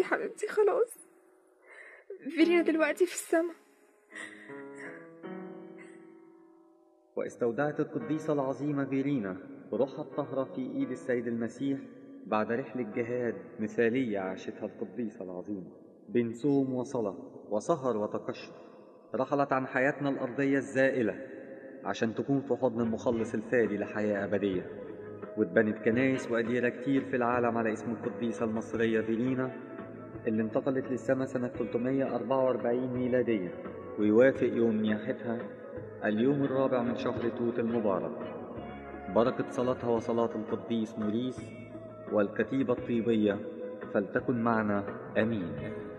حبيبتي خلاص فيرينا دلوقتي في السما واستودعت القديسة العظيمة فيرينا روحها الطاهرة في إيد السيد المسيح بعد رحلة جهاد مثالية عاشتها القديسة العظيمة بين صوم وصلاة وسهر وتقشف رحلت عن حياتنا الأرضية الزائلة عشان تكون في حضن المخلص الفادي لحياة أبدية واتبنت كنايس وأديرة كتير في العالم على اسم القديسة المصرية فيرينا اللي انتقلت للسماء سنة 344 ميلادية ويوافق يوم نياحتها اليوم الرابع من شهر توت المبارك بركة صلاتها وصلاة القديس موريس والكتيبة الطيبية فلتكن معنا آمين